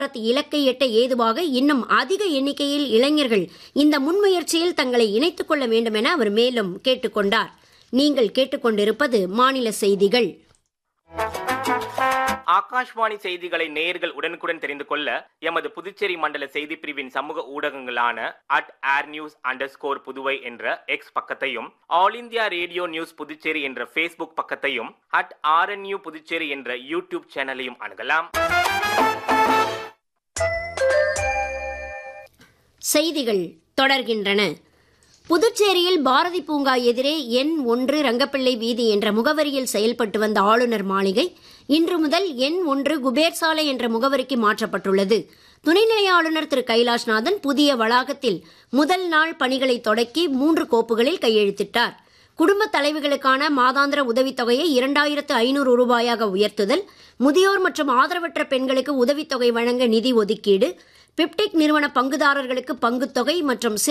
பாரத் இலக்கை எட்ட ஏதுவாக இன்னும் அதிக எண்ணிக்கையில் இளைஞர்கள் இந்த முன்முயற்சியில் தங்களை இணைத்துக் கொள்ள வேண்டும் என அவர் மேலும் கேட்டுக்கொண்டார் நீங்கள் கேட்டுக்கொண்டிருப்பது மாநில செய்திகள் ஆகாஷ்வாணி செய்திகளை நேயர்கள் உடனுக்குடன் தெரிந்து கொள்ள எமது புதுச்சேரி மண்டல செய்தி பிரிவின் சமூக ஊடகங்களான at air news underscore Puduvai என்ற எக்ஸ் பக்கத்தையும் all India radio news Puducherry என்ற ஃபேஸ்புக் பக்கத்தையும் அட் ஆர்என்யூ புதுச்சேரி என்ற யூடியூப் சேனலையும் அணுகலாம் செய்திகள் தொடர்கின்றன புதுச்சேரியில் பாரதி பூங்கா எதிரே எண் ஒன்று ரங்கப்பிள்ளை வீதி என்ற முகவரியில் செயல்பட்டு வந்த ஆளுநர் மாளிகை இன்று முதல் எண் ஒன்று குபேர் சாலை என்ற முகவரிக்கு மாற்றப்பட்டுள்ளது துணைநிலை ஆளுநர் திரு கைலாஷ்நாதன் புதிய வளாகத்தில் முதல் நாள் பணிகளை தொடக்கி மூன்று கோப்புகளில் கையெழுத்திட்டார் குடும்ப தலைவிகளுக்கான மாதாந்திர உதவித்தொகையை இரண்டாயிரத்து ஐநூறு ரூபாயாக உயர்த்துதல் முதியோர் மற்றும் ஆதரவற்ற பெண்களுக்கு உதவித்தொகை வழங்க நிதி ஒதுக்கீடு பிப்டிக் நிறுவன பங்குதாரர்களுக்கு பங்குத்தொகை மற்றும்